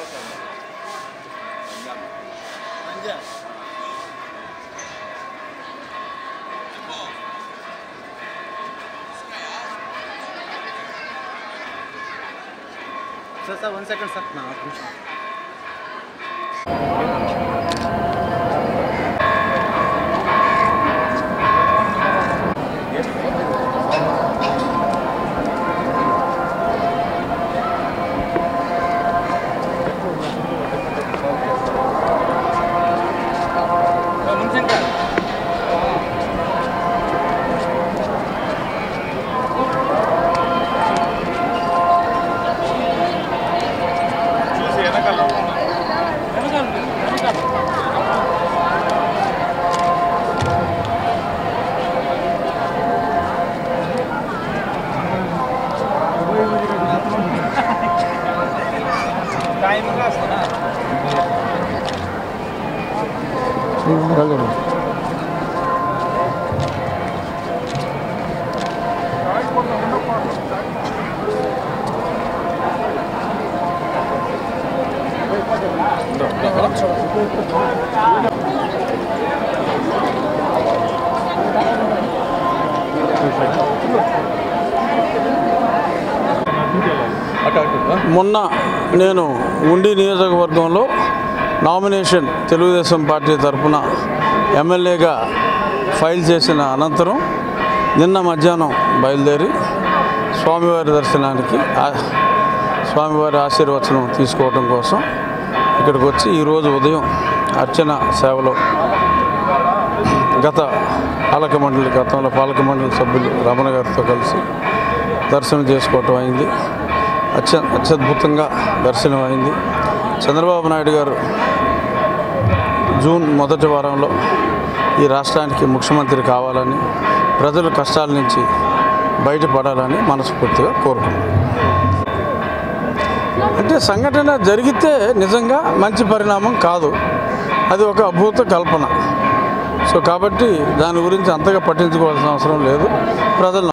sir sir one second sir నా ఒక నిమిషం మొన్న నేను ఉండి నియోజకవర్గంలో నామినేషన్ తెలుగుదేశం పార్టీ తరఫున ఎమ్మెల్యేగా ఫైల్ చేసిన అనంతరం నిన్న మధ్యాహ్నం బయలుదేరి స్వామివారి దర్శనానికి ఆ- స్వామివారి ఆశీర్వచనం తీసుకోవడం కోసం ఇక్కడికి వచ్చి ఈరోజు ఉదయం అర్చన సేవలో గత పాలక మండలి గతంలో పాలక మండలి సభ్యులు రమణ గారితో కలిసి దర్శనం చేసుకోవటం అయింది అత్య అత్యద్భుతంగా దర్శనం అయింది చంద్రబాబు నాయుడు గారు జూన్ మొదటి వారంలో ఈ రాష్ట్రానికి ముఖ్యమంత్రి కావాలని ప్రజల కష్టాల నుంచి బయటపడాలని మనస్ఫూర్తిగా కోరుకున్నాను అంటే సంఘటన జరిగితే నిజంగా మంచి పరిణామం కాదు అది ఒక అభూత కల్పన సో కాబట్టి దాని గురించి అంతగా పట్టించుకోవాల్సిన అవసరం లేదు ప్రజలు